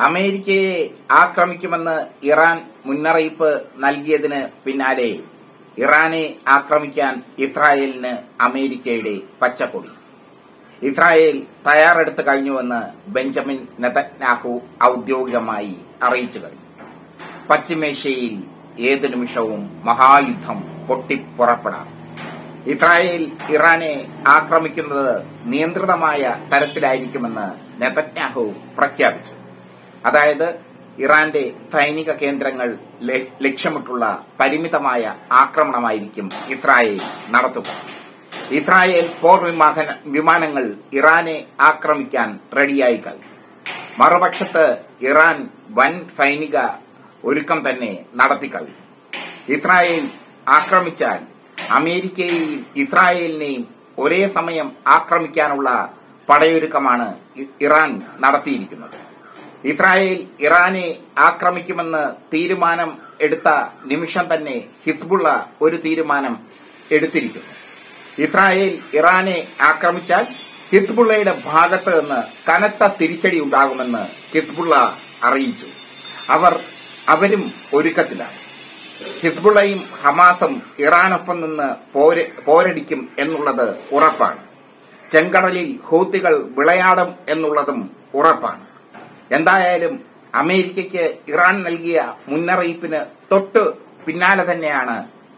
അമേരിക്കയെ ആക്രമിക്കുമെന്ന് ഇറാൻ മുന്നറിയിപ്പ് നൽകിയതിന് പിന്നാലെ ഇറാനെ ആക്രമിക്കാൻ ഇസ്രായേലിന് അമേരിക്കയുടെ പച്ചക്കൊടി ഇസ്രായേൽ തയ്യാറെടുത്തു കഴിഞ്ഞുവെന്ന് ബെഞ്ചമിൻ നെതന്യാഹു ഔദ്യോഗികമായി അറിയിച്ചു കഴിഞ്ഞു പശ്ചിമേഷ്യയിൽ ഏതു നിമിഷവും മഹായുദ്ധം പൊട്ടിപ്പുറപ്പെടാം ഇസ്രായേൽ ഇറാനെ ആക്രമിക്കുന്നത് നിയന്ത്രിതമായ തരത്തിലായിരിക്കുമെന്ന് നെതന്യാഹു പ്രഖ്യാപിച്ചു അതായത് ഇറാന്റെ സൈനിക കേന്ദ്രങ്ങൾ ലക്ഷ്യമിട്ടുള്ള പരിമിതമായ ആക്രമണമായിരിക്കും ഇസ്രായേൽ നടത്തുക ഇസ്രായേൽ പോർ വിമാന വിമാനങ്ങൾ ഇറാനെ ആക്രമിക്കാൻ റെഡിയായി കഴിഞ്ഞു മറുപക്ഷത്ത് ഇറാൻ വൻ സൈനിക ഒരുക്കം തന്നെ നടത്തിക്കഴിഞ്ഞു ഇസ്രായേൽ ആക്രമിച്ചാൽ അമേരിക്കയെയും ഇസ്രായേലിനെയും ഒരേ സമയം ആക്രമിക്കാനുള്ള പടയൊരുക്കമാണ് ഇറാൻ നടത്തിയിരിക്കുന്നത് ഇസ്രായേൽ ഇറാനെ ആക്രമിക്കുമെന്ന് തീരുമാനം എടുത്ത നിമിഷം തന്നെ ഹിസ്ബുള്ള ഒരു തീരുമാനം എടുത്തിരിക്കുന്നു ഇസ്രായേൽ ഇറാനെ ആക്രമിച്ചാൽ ഹിസ്ബുള്ളയുടെ ഭാഗത്ത് നിന്ന് കനത്ത തിരിച്ചടി ഉണ്ടാകുമെന്ന് ഹിസ്ബുള്ള അറിയിച്ചു അവർ അവരും ഒരുക്കത്തിലാണ് ഹിസ്ബുള്ളയും ഹമാസും ഇറാനൊപ്പം നിന്ന് പോരടിക്കും എന്നുള്ളത് ഉറപ്പാണ് ചെങ്കടലിൽ ഹൂത്തികൾ വിളയാടും എന്നുള്ളതും ഉറപ്പാണ് എന്തായാലും അമേരിക്കയ്ക്ക് ഇറാൻ നൽകിയ മുന്നറിയിപ്പിന് തൊട്ട് പിന്നാലെ തന്നെയാണ്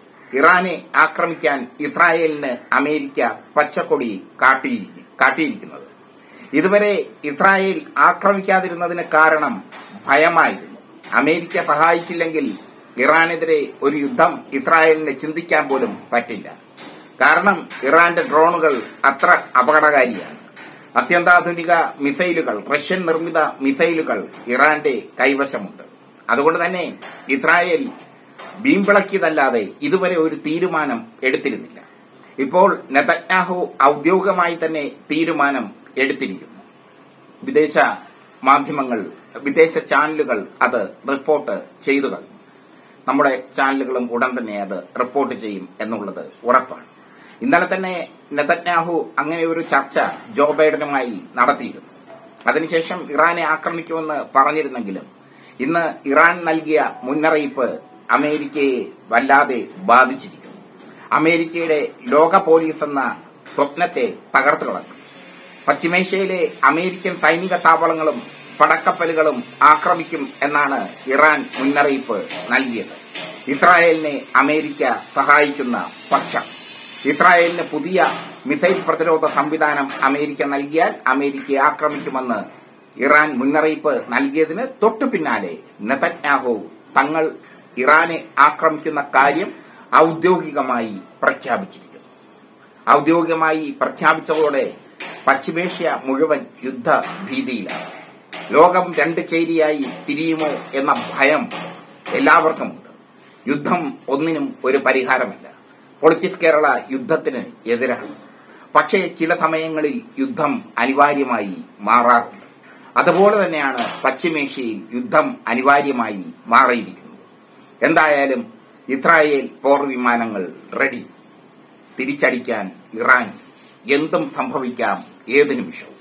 ഇറാനെ ആക്രമിക്കാൻ ഇസ്രായേലിന് അമേരിക്ക പച്ചക്കൊടി കാട്ടിയിരിക്കുന്നത് ഇതുവരെ ഇസ്രായേൽ ആക്രമിക്കാതിരുന്നതിന് കാരണം ഭയമായിരുന്നു അമേരിക്ക സഹായിച്ചില്ലെങ്കിൽ ഇറാനെതിരെ ഒരു യുദ്ധം ഇസ്രായേലിന് ചിന്തിക്കാൻ പോലും പറ്റില്ല കാരണം ഇറാന്റെ ഡ്രോണുകൾ അത്ര അപകടകാരിയാണ് അത്യന്താധുനിക മിസൈലുകൾ റഷ്യൻ നിർമ്മിത മിസൈലുകൾ ഇറാന്റെ കൈവശമുണ്ട് അതുകൊണ്ട് തന്നെ ഇസ്രായേൽ വീമ്പിളക്കിയതല്ലാതെ ഇതുവരെ ഒരു തീരുമാനം എടുത്തിരുന്നില്ല ഇപ്പോൾ നെതന്യാഹു ഔദ്യോഗികമായി തന്നെ തീരുമാനം എടുത്തിരിക്കുന്നു വിദേശ മാധ്യമങ്ങൾ വിദേശ ചാനലുകൾ അത് റിപ്പോർട്ട് ചെയ്തു കഴിഞ്ഞു നമ്മുടെ ചാനലുകളും ഉടൻ തന്നെ അത് റിപ്പോർട്ട് ചെയ്യും എന്നുള്ളത് ഉറപ്പാണ് ഇന്നലെ തന്നെ നെതന്യാഹു അങ്ങനെ ഒരു ചർച്ച ജോ ബൈഡനുമായി നടത്തിയിരുന്നു അതിനുശേഷം ഇറാനെ ആക്രമിക്കുമെന്ന് പറഞ്ഞിരുന്നെങ്കിലും ഇന്ന് ഇറാൻ നൽകിയ മുന്നറിയിപ്പ് അമേരിക്കയെ വല്ലാതെ ബാധിച്ചിരിക്കുന്നു അമേരിക്കയുടെ ലോക പോലീസ് എന്ന സ്വപ്നത്തെ തകർത്തു കളഞ്ഞു പശ്ചിമേഷ്യയിലെ അമേരിക്കൻ സൈനിക താവളങ്ങളും പടക്കപ്പലുകളും ആക്രമിക്കും എന്നാണ് ഇറാൻ മുന്നറിയിപ്പ് നൽകിയത് ഇസ്രായേലിനെ അമേരിക്ക സഹായിക്കുന്ന പക്ഷം ഇസ്രായേലിന് പുതിയ മിസൈൽ പ്രതിരോധ സംവിധാനം അമേരിക്ക നൽകിയാൽ അമേരിക്കയെ ആക്രമിക്കുമെന്ന് ഇറാൻ മുന്നറിയിപ്പ് നൽകിയതിന് തൊട്ടു പിന്നാലെ നെതന്യാഹു തങ്ങൾ ഇറാനെ ആക്രമിക്കുന്ന കാര്യം ഔദ്യോഗികമായി പ്രഖ്യാപിച്ചിരിക്കുന്നു ഔദ്യോഗികമായി പ്രഖ്യാപിച്ചതോടെ പശ്ചിമേഷ്യ മുഴുവൻ യുദ്ധ ഭീതിയിലാണ് ലോകം രണ്ട് ചേരിയായി തിരിയുമോ എന്ന ഭയം എല്ലാവർക്കുമുണ്ട് യുദ്ധം ഒന്നിനും ഒരു പരിഹാരമല്ല പൊളിറ്റിക്സ് കേരള യുദ്ധത്തിന് എതിരാണ് പക്ഷേ ചില സമയങ്ങളിൽ യുദ്ധം അനിവാര്യമായി മാറാറുണ്ട് അതുപോലെ തന്നെയാണ് പശ്ചിമേഷ്യയിൽ യുദ്ധം അനിവാര്യമായി മാറിയിരിക്കുന്നത് എന്തായാലും ഇസ്രായേൽ പോർ വിമാനങ്ങൾ റെഡി തിരിച്ചടിക്കാൻ ഇറാൻ എന്തും സംഭവിക്കാം ഏതു നിമിഷവും